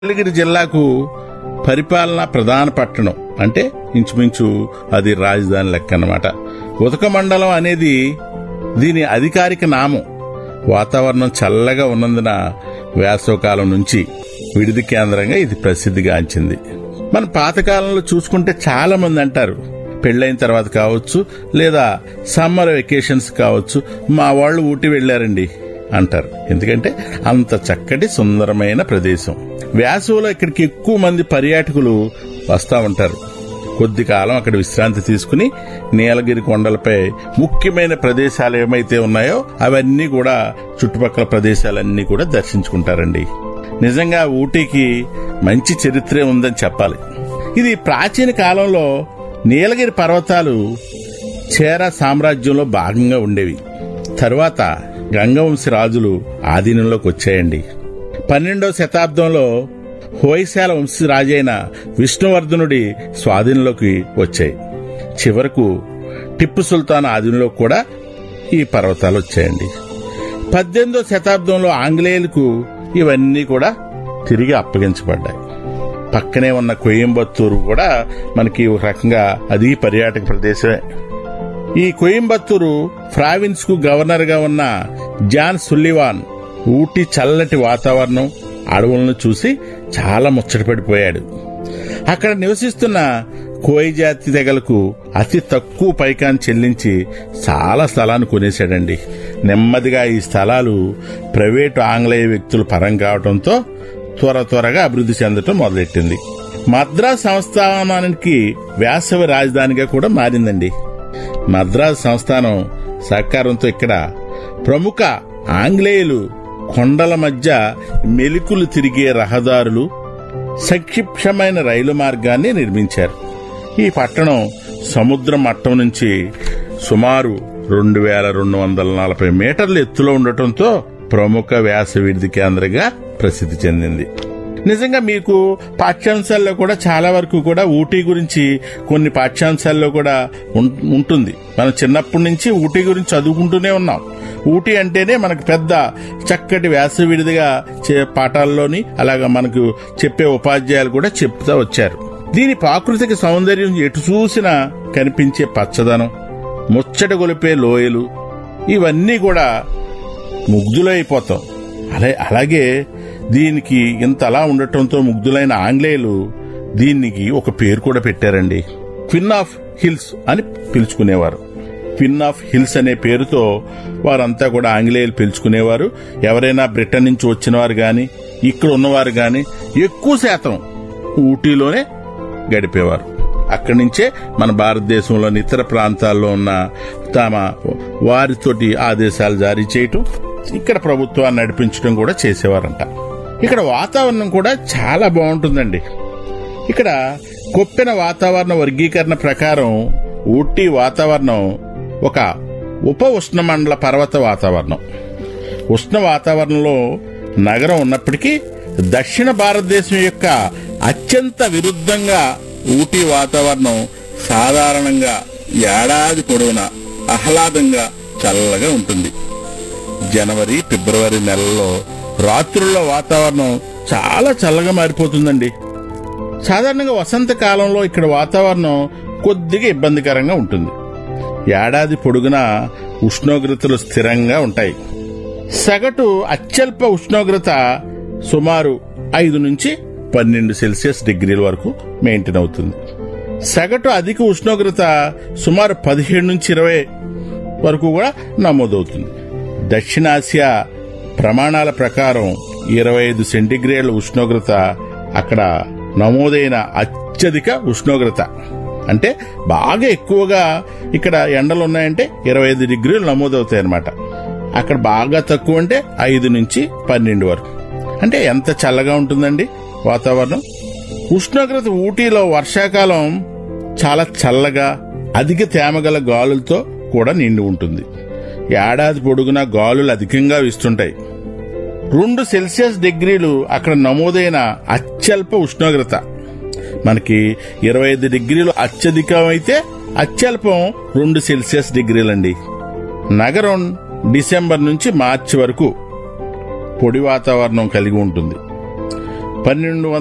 నీలగిరి జిల్లాకు పరిపాలనా ప్రధాన పట్టణం అంటే ఇంచుమించు అది రాజధాని లెక్క అన్నమాట ఉదక మండలం అనేది దీని అధికారిక నామం వాతావరణం చల్లగా ఉన్నందున వేసవకాలం నుంచి విడిది కేంద్రంగా ఇది ప్రసిద్ధిగాంచింది మన పాతకాలంలో చూసుకుంటే చాలా మంది అంటారు పెళ్ళైన తర్వాత కావచ్చు లేదా సమ్మర్ వెకేషన్స్ కావచ్చు మా వాళ్ళు ఊటి వెళ్ళారండి అంటారు ఎందుకంటే అంత చక్కటి సుందరమైన ప్రదేశం వేసవిలో ఇక్కడికి ఎక్కువ మంది పర్యాటకులు వస్తా ఉంటారు కొద్ది కాలం అక్కడ విశ్రాంతి తీసుకుని నీలగిరి కొండలపై ముఖ్యమైన ప్రదేశాలు ఏమైతే ఉన్నాయో అవన్నీ కూడా చుట్టుపక్కల ప్రదేశాలన్నీ కూడా దర్శించుకుంటారండి నిజంగా ఊటీకి మంచి చరిత్రే ఉందని చెప్పాలి ఇది ప్రాచీన కాలంలో నీలగిరి పర్వతాలు చేర సామ్రాజ్యంలో భాగంగా ఉండేవి తరువాత గంగవంశి రాజులు ఆధీనంలోకి వచ్చాయండి పన్నెండవ శతాబ్దంలో హోయశాల వంశీ రాజైన విష్ణువర్ధనుడి స్వాధీనంలోకి వచ్చాయి చివరకు టిప్పు సుల్తాన్ ఆధీనంలో కూడా ఈ పర్వతాలు వచ్చాయండి పద్దెనిమిదో శతాబ్దంలో ఆంగ్లేయులకు ఇవన్నీ కూడా తిరిగి అప్పగించబడ్డాయి పక్కనే ఉన్న కోయంబత్తూరు కూడా మనకి ఒక రకంగా అది పర్యాటక ప్రదేశమే ఈ కోయంబత్తూరు ప్రావిన్స్ కు గవర్నర్ గా ఉన్న జాన్ సుల్లివాన్ ఊటీ చల్లటి వాతావరణం అడవులను చూసి చాలా ముచ్చటపడిపోయాడు అక్కడ నివసిస్తున్న కోయి జాతి తెగలకు అతి తక్కువ పైకాన్ని చెల్లించి చాలా స్థలాన్ని కొనేశాడండి నెమ్మదిగా ఈ స్థలాలు ప్రైవేటు ఆంగ్లేయ వ్యక్తులు పరం కావడంతో త్వర త్వరగా అభివృద్ధి చెందటం మొదలెట్టింది మద్రాస్ సంస్థానానికి వేసవి రాజధానిగా కూడా మారిందండి మద్రాస్ సంస్థానం సహకారంతో ఇక్కడ ప్రముఖ ఆంగ్లేయులు కొండల మధ్య మెలికులు తిరిగే రహదారులు సంక్షిప్తమైన రైలు మార్గాన్ని నిర్మించారు ఈ పట్టణం సముద్ర మట్టం నుంచి సుమారు రెండు వేల రెండు వందల నలభై మీటర్ల ఎత్తులో ఉండటంతో ప్రముఖ వ్యాస విడిది కేంద్రంగా ప్రసిద్ధి చెందింది నిజంగా మీకు పాఠ్యాంశాల్లో కూడా చాలా వరకు కూడా ఊటీ గురించి కొన్ని పాఠ్యాంశాల్లో కూడా ఉం- ఉంటుంది మనం చిన్నప్పటి నుంచి ఊటీ గురించి చదువుకుంటూనే ఉన్నాం ఊటీ అంటేనే మనకు పెద్ద చక్కటి వ్యాస విడిదిగా చే- పాఠాల్లోని అలాగా మనకు చెప్పే ఉపాధ్యాయులు కూడా చెప్తా వచ్చారు దీని ప్రాకృతిక సౌందర్యం ఎటు చూసినా కనిపించే పచ్చదనం ముచ్చట గొలిపే లోయలు ఇవన్నీ కూడా ముగ్ధులైపోతాం అలా అలాగే దీనికి ఇంత అలా ఉండటంతో ముగ్ధులైన ఆంగ్లేయులు దీనికి ఒక పేరు కూడా పెట్టారండి క్విన్ ఆఫ్ హిల్స్ అని పిలుచుకునేవారు క్విన్ ఆఫ్ హిల్స్ అనే పేరుతో వారంతా కూడా ఆంగ్లేయులు పిలుచుకునేవారు ఎవరైనా బ్రిటన్ నుంచి వచ్చిన వారు గాని ఇక్కడ ఉన్నవారు గాని ఎక్కువ శాతం ఊటీలోనే గడిపేవారు అక్కడి నుంచే మన భారతదేశంలోని ఇతర ప్రాంతాల్లో ఉన్న తమ వారితోటి ఆదేశాలు జారీ చేయటం ఇక్కడ ప్రభుత్వాన్ని నడిపించడం కూడా చేసేవారంట ఇక్కడ వాతావరణం కూడా చాలా బాగుంటుందండి ఇక్కడ కొప్పిన వాతావరణ వర్గీకరణ ప్రకారం ఊటీ వాతావరణం ఒక ఉప ఉష్ణమండల పర్వత వాతావరణం ఉష్ణ వాతావరణంలో నగరం ఉన్నప్పటికీ దక్షిణ భారతదేశం యొక్క అత్యంత విరుద్ధంగా ఊటీ వాతావరణం సాధారణంగా ఏడాది పొడవునా ఆహ్లాదంగా చల్లగా ఉంటుంది జనవరి ఫిబ్రవరి నెలల్లో రాత్రుల్లో వాతావరణం చాలా చల్లగా మారిపోతుందండి సాధారణంగా వసంత కాలంలో ఇక్కడ వాతావరణం కొద్దిగా ఇబ్బందికరంగా ఉంటుంది ఏడాది పొడుగునా ఉష్ణోగ్రతలు స్థిరంగా ఉంటాయి సగటు అత్యల్ప ఉష్ణోగ్రత సుమారు ఐదు నుంచి పన్నెండు సెల్సియస్ డిగ్రీల వరకు మెయింటైన్ అవుతుంది సగటు అధిక ఉష్ణోగ్రత సుమారు పదిహేడు నుంచి ఇరవై వరకు కూడా నమోదవుతుంది దక్షిణాసియా ప్రమాణాల ప్రకారం ఇరవై ఐదు సెంటీగ్రేడ్ల ఉష్ణోగ్రత అక్కడ నమోదైన అత్యధిక ఉష్ణోగ్రత అంటే బాగా ఎక్కువగా ఇక్కడ ఎండలు ఉన్నాయంటే ఇరవై ఐదు డిగ్రీలు నమోదవుతాయి అన్నమాట అక్కడ బాగా తక్కువ అంటే ఐదు నుంచి పన్నెండు వరకు అంటే ఎంత చల్లగా ఉంటుందండి వాతావరణం ఉష్ణోగ్రత ఊటీలో వర్షాకాలం చాలా చల్లగా అధిక తేమగల గాలులతో కూడా నిండి ఉంటుంది ఏడాది పొడుగునా గాలులు అధికంగా వీస్తుంటాయి రెండు సెల్సియస్ డిగ్రీలు అక్కడ నమోదైన అత్యల్ప ఉష్ణోగ్రత మనకి ఇరవై ఐదు డిగ్రీలు అత్యధికం అయితే అత్యల్పం రెండు సెల్సియస్ డిగ్రీలండి నగరం డిసెంబర్ నుంచి మార్చి వరకు పొడి వాతావరణం కలిగి ఉంటుంది పన్నెండు